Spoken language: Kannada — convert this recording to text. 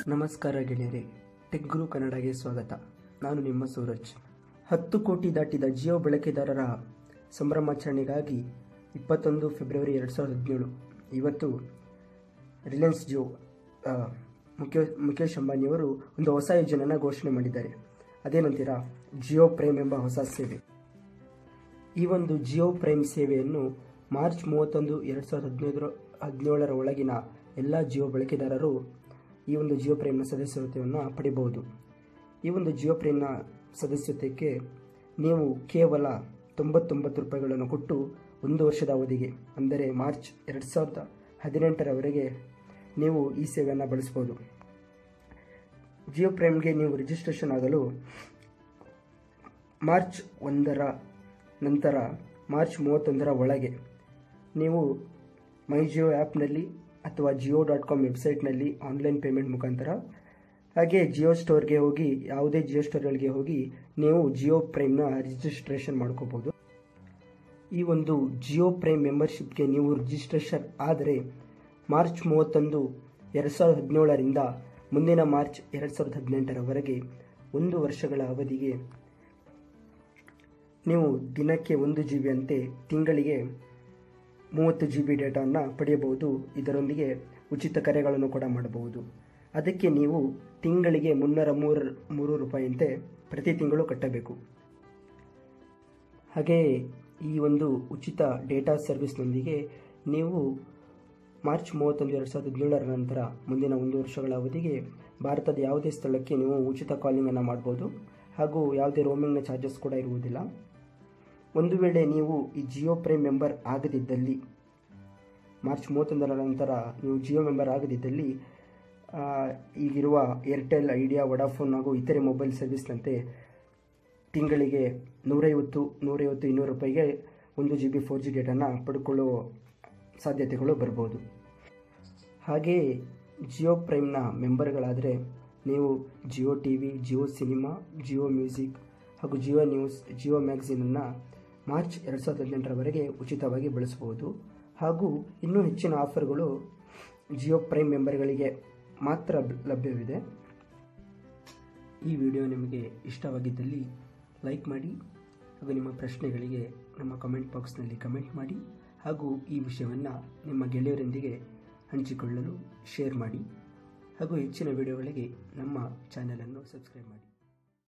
ನಮಸ್ಕಾರ ಗೆಳೆಯರೆ ಟೆಕ್ ಗುರು ಕನ್ನಡಗೆ ಸ್ವಾಗತ ನಾನು ನಿಮ್ಮ ಸೂರಜ್ ಹತ್ತು ಕೋಟಿ ದಾಟಿದ ಜಿಯೋ ಬಳಕೆದಾರರ ಸಂಭ್ರಮಾಚರಣೆಗಾಗಿ ಇಪ್ಪತ್ತೊಂದು ಫೆಬ್ರವರಿ ಎರಡು ಸಾವಿರದ ಹದಿನೇಳು ಇವತ್ತು ರಿಲಯನ್ಸ್ ಜಿಯೋ ಆ, ಮುಖೇ ಮುಖೇಶ್ ಅಂಬಾನಿಯವರು ಒಂದು ಹೊಸ ಯೋಜನೆಯನ್ನು ಘೋಷಣೆ ಮಾಡಿದ್ದಾರೆ ಅದೇನಂತೀರಾ ಜಿಯೋ ಪ್ರೈಮ್ ಎಂಬ ಹೊಸ ಸೇವೆ ಈ ಒಂದು ಜಿಯೋ ಪ್ರೈಮ್ ಸೇವೆಯನ್ನು ಮಾರ್ಚ್ ಮೂವತ್ತೊಂದು ಎರಡು ಸಾವಿರದ ಹದಿನೈದರ ಹದಿನೇಳರ ಒಳಗಿನ ಎಲ್ಲ ಜಿಯೋ ಬಳಕೆದಾರರು ಈ ಒಂದು ಜಿಯೋ ಪ್ರೈಮ್ನ ಸದಸ್ಯತ್ವವನ್ನು ಪಡಿಬಹುದು ಈ ಒಂದು ಜಿಯೋ ಪ್ರೈಮ್ನ ಸದಸ್ಯತ್ವಕ್ಕೆ ನೀವು ಕೇವಲ ತೊಂಬತ್ತೊಂಬತ್ತು ರೂಪಾಯಿಗಳನ್ನು ಕೊಟ್ಟು ಒಂದು ವರ್ಷದ ಅವಧಿಗೆ ಅಂದರೆ ಮಾರ್ಚ್ ಎರಡು ಸಾವಿರದ ಹದಿನೆಂಟರವರೆಗೆ ನೀವು ಈ ಸೇವೆಯನ್ನು ಬಳಸ್ಬೋದು ಜಿಯೋ ಪ್ರೈಮ್ಗೆ ನೀವು ರಿಜಿಸ್ಟ್ರೇಷನ್ ಆಗಲು ಮಾರ್ಚ್ ಒಂದರ ನಂತರ ಮಾರ್ಚ್ ಮೂವತ್ತೊಂದರ ಒಳಗೆ ನೀವು ಮೈ ಜಿಯೋ ಆ್ಯಪ್ನಲ್ಲಿ ಅಥವಾ ಜಿಯೋ ಡಾಟ್ ಕಾಮ್ ವೆಬ್ಸೈಟ್ನಲ್ಲಿ ಆನ್ಲೈನ್ ಪೇಮೆಂಟ್ ಮುಖಾಂತರ ಹಾಗೆ ಜಿಯೋ ಸ್ಟೋರ್ಗೆ ಹೋಗಿ ಯಾವುದೇ ಜಿಯೋ ಸ್ಟೋರ್ಗಳಿಗೆ ಹೋಗಿ ನೀವು ಜಿಯೋ ಪ್ರೈಮ್ನ ರಿಜಿಸ್ಟ್ರೇಷನ್ ಮಾಡ್ಕೋಬೋದು ಈ ಒಂದು ಜಿಯೋ ಪ್ರೈಮ್ ಮೆಂಬರ್ಶಿಪ್ಗೆ ನೀವು ರಿಜಿಸ್ಟ್ರೇಷನ್ ಆದರೆ ಮಾರ್ಚ್ ಮೂವತ್ತೊಂದು ಎರಡು ಸಾವಿರದ ಹದಿನೇಳರಿಂದ ಮುಂದಿನ ಮಾರ್ಚ್ ಎರಡು ಸಾವಿರದ ಹದಿನೆಂಟರವರೆಗೆ ಒಂದು ವರ್ಷಗಳ ಅವಧಿಗೆ ನೀವು ದಿನಕ್ಕೆ ಒಂದು ಜಿ ಬಿ ಅಂತೆ ತಿಂಗಳಿಗೆ ಮೂವತ್ತು ಜಿ ಬಿ ಡೇಟಾವನ್ನು ಪಡೆಯಬಹುದು ಇದರೊಂದಿಗೆ ಉಚಿತ ಕರೆಗಳನ್ನು ಕೂಡ ಮಾಡಬಹುದು ಅದಕ್ಕೆ ನೀವು ತಿಂಗಳಿಗೆ ಮುನ್ನೂರ ಮೂರು ಮೂರು ರೂಪಾಯಿಯಂತೆ ಪ್ರತಿ ತಿಂಗಳು ಕಟ್ಟಬೇಕು ಹಾಗೆಯೇ ಈ ಒಂದು ಉಚಿತ ಡೇಟಾ ಸರ್ವಿಸ್ನೊಂದಿಗೆ ನೀವು ಮಾರ್ಚ್ ಮೂವತ್ತೊಂದು ಎರಡು ಸಾವಿರದ ಹದಿನೇಳರ ನಂತರ ಮುಂದಿನ ಒಂದು ವರ್ಷಗಳ ಅವಧಿಗೆ ಭಾರತದ ಯಾವುದೇ ಸ್ಥಳಕ್ಕೆ ನೀವು ಉಚಿತ ಕಾಲಿಂಗನ್ನು ಮಾಡ್ಬೋದು ಹಾಗೂ ಯಾವುದೇ ರೋಮಿಂಗ್ನ ಚಾರ್ಜಸ್ ಕೂಡ ಇರುವುದಿಲ್ಲ ಒಂದು ವೇಳೆ ನೀವು ಈ ಜಿಯೋ ಪ್ರೈಮ್ ಮೆಂಬರ್ ಆಗದಿದ್ದಲ್ಲಿ ಮಾರ್ಚ್ ಮೂವತ್ತೊಂದರ ನಂತರ ನೀವು ಜಿಯೋ ಮೆಂಬರ್ ಆಗದಿದ್ದಲ್ಲಿ ಆ, ಈಗಿರುವ ಏರ್ಟೆಲ್ ಐಡಿಯಾ ವಡಾಫೋನ್ ಹಾಗೂ ಇತರೆ ಮೊಬೈಲ್ ಸರ್ವಿಸ್ನಂತೆ ತಿಂಗಳಿಗೆ ನೂರೈವತ್ತು ನೂರೈವತ್ತು ಇನ್ನೂರು ರೂಪಾಯಿಗೆ ಒಂದು ಜಿ ಬಿ ಫೋರ್ ಜಿ ಡೇಟಾನ ಪಡ್ಕೊಳ್ಳೋ ಸಾಧ್ಯತೆಗಳು ಬರ್ಬೋದು ಹಾಗೆಯೇ ಜಿಯೋ ಪ್ರೈಮ್ನ ಮೆಂಬರ್ಗಳಾದರೆ ನೀವು Jio T V Jio cinema Jio music ಹಾಗೂ ಜಿಯೋ ನ್ಯೂಸ್ ಜಿಯೋ ಮ್ಯಾಗಝೀನನ್ನು ಮಾರ್ಚ್ ಎರಡು ಸಾವಿರದ ಹದಿನೆಂಟರವರೆಗೆ ಉಚಿತವಾಗಿ ಬಳಸಬಹುದು ಹಾಗೂ ಇನ್ನೂ ಹೆಚ್ಚಿನ ಆಫರ್ಗಳು ಜಿಯೋ ಪ್ರೈಮ್ ಮೆಂಬರ್ಗಳಿಗೆ ಮಾತ್ರ ಲಭ್ಯವಿದೆ ಈ ವಿಡಿಯೋ ನಿಮಗೆ ಇಷ್ಟವಾಗಿದ್ದಲ್ಲಿ ಲೈಕ್ ಮಾಡಿ ಹಾಗೂ ನಿಮ್ಮ ಪ್ರಶ್ನೆಗಳಿಗೆ ನಮ್ಮ ಕಮೆಂಟ್ ಬಾಕ್ಸ್ನಲ್ಲಿ ಕಮೆಂಟ್ ಮಾಡಿ ಹಾಗೂ ಈ ವಿಷಯವನ್ನು ನಿಮ್ಮ ಗೆಳೆಯರೊಂದಿಗೆ ಹಂಚಿಕೊಳ್ಳಲು ಶೇರ್ ಮಾಡಿ ಹಾಗೂ ಹೆಚ್ಚಿನ ವಿಡಿಯೋಗಳಿಗೆ ನಮ್ಮ ಚಾನಲನ್ನು ಸಬ್ಸ್ಕ್ರೈಬ್ ಮಾಡಿ